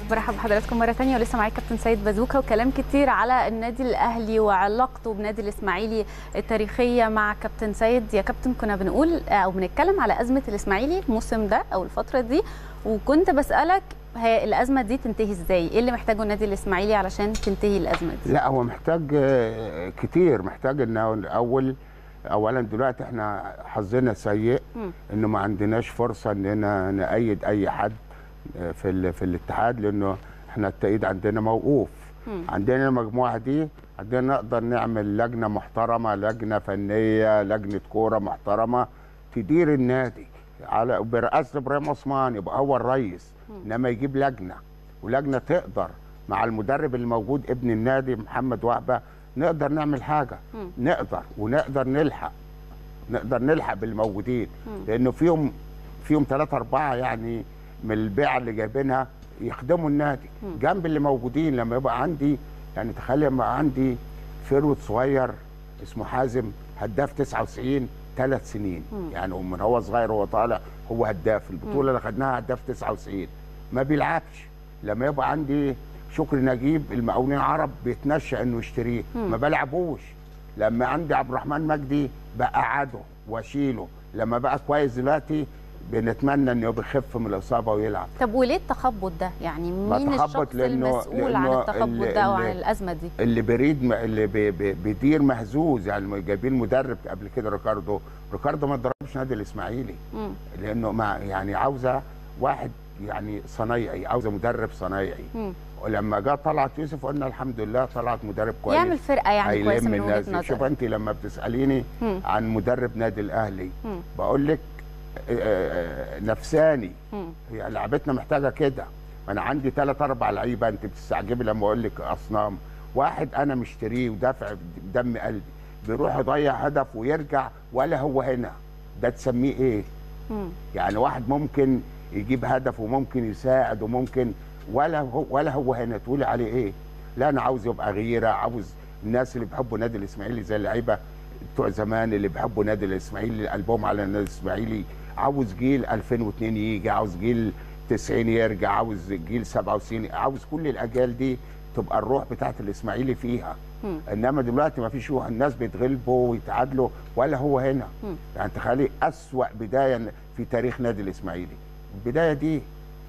برحب بحضراتكم مره ثانيه ولسه معايا كابتن سيد بازوكا وكلام كتير على النادي الاهلي وعلاقته بنادي الاسماعيلي التاريخيه مع كابتن سيد يا كابتن كنا بنقول او بنتكلم على ازمه الاسماعيلي الموسم ده او الفتره دي وكنت بسالك هي الازمه دي تنتهي ازاي؟ ايه اللي محتاجه النادي الاسماعيلي علشان تنتهي الازمه دي؟ لا هو محتاج آه، كتير محتاج انه الاول اولا دلوقتي احنا حظنا سيء مم. انه ما عندناش فرصه اننا نأيد اي حد آه، في ال- في الاتحاد لانه احنا التأييد عندنا موقوف مم. عندنا المجموعه دي عندنا نقدر نعمل لجنه محترمه لجنه فنيه لجنه كوره محترمه تدير النادي على برئاسه ابراهيم عثمان يبقى هو الرئيس انما يجيب لجنه ولجنه تقدر مع المدرب الموجود ابن النادي محمد وهبه نقدر نعمل حاجه مم. نقدر ونقدر نلحق نقدر نلحق بالموجودين مم. لانه فيهم فيهم ثلاثة أربعة يعني من البيعة اللي جايبينها يخدموا النادي مم. جنب اللي موجودين لما يبقى عندي يعني تخيل لما عندي فرود صغير اسمه حازم هداف 99 ثلاث سنين مم. يعني من هو صغير وهو طالع هو هداف البطولة اللي خدناها هداف 99 ما بيلعبش لما يبقى عندي شكري نجيب المقاولين العرب بيتنشأ انه يشتريه مم. ما بلعبوش لما عندي عبد الرحمن مجدي بقعده واشيله لما بقى كويس دلوقتي بنتمنى انه بيخف من الاصابه ويلعب طب وليه التخبط ده؟ يعني مين بتخبط الشخص لأنه- المسؤول عن لأنه التخبط اللي- ده او عن اللي- الازمه دي؟ اللي بيريد م- اللي بي بي بيدير مهزوز يعني جايبين مدرب قبل كده ريكاردو ريكاردو ما ضربش نادي الاسماعيلي مم. لانه مع يعني عاوزه واحد يعني صنايعي عاوزه مدرب صنايعي مم. ولما جه طلعت يوسف قلنا الحمد لله طلعت مدرب كويس يعمل فرقه يعني كويسه هيلم من الناس وجهه دي. شوف نظرك انت لما بتساليني مم. عن مدرب نادي الاهلي مم. بقول لك آه، آه، نفساني مم. هي لعبتنا محتاجه كده انا عندي ثلاث اربع لعيبه انت بتستعجبي لما اقول لك اصنام واحد انا مشتريه ودافع بدم قلبي بيروح يضيع هدف ويرجع ولا هو هنا ده تسميه ايه مم. يعني واحد ممكن يجيب هدف وممكن يساعد وممكن ولا هو ولا هو هنا تقولي عليه ايه لا انا عاوز يبقى غيره عاوز الناس اللي بيحبوا نادي الاسماعيلي زي اللعيبه بتوع زمان اللي بيحبوا نادي الاسماعيلي اللي قلبهم على النادي الاسماعيلي عاوز جيل 2002 يجي عاوز جيل 90 يرجع عاوز جيل 67 عاوز كل الاجيال دي تبقى الروح بتاعت الاسماعيلي فيها مم. انما دلوقتي ما فيش روح الناس بيتغلبوا ويتعادلوا ولا هو هنا مم. يعني تخيلي اسوا بدايه في تاريخ نادي الاسماعيلي البدايه دي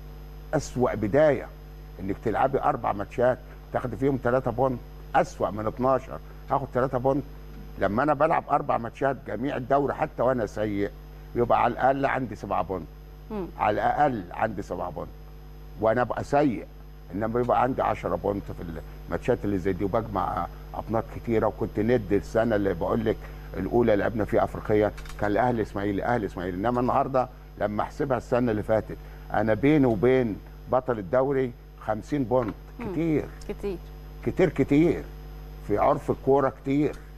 اسوا بدايه انك تلعبي اربع ماتشات تاخدي فيهم ثلاثة بونت اسوا من 12 هاخد ثلاثة بونت لما انا بلعب اربع ماتشات جميع الدوري حتى وانا سيء يبقى على الاقل عندي سبعة بونت مم. على الاقل عندي سبعة بونت وانا ابقى سيء انما يبقى عندي 10 بونت في الماتشات اللي زي دي وبجمع ابناط كتيره وكنت ند السنه اللي بقول لك الاولى لعبنا فيها افريقيا كان الاهلي اسماعيلي اهلي اسماعيلي انما النهارده لما احسبها السنه اللي فاتت انا بيني وبين بطل الدوري 50 بونت مم. كتير كتير كتير كتير في عرف الكوره كتير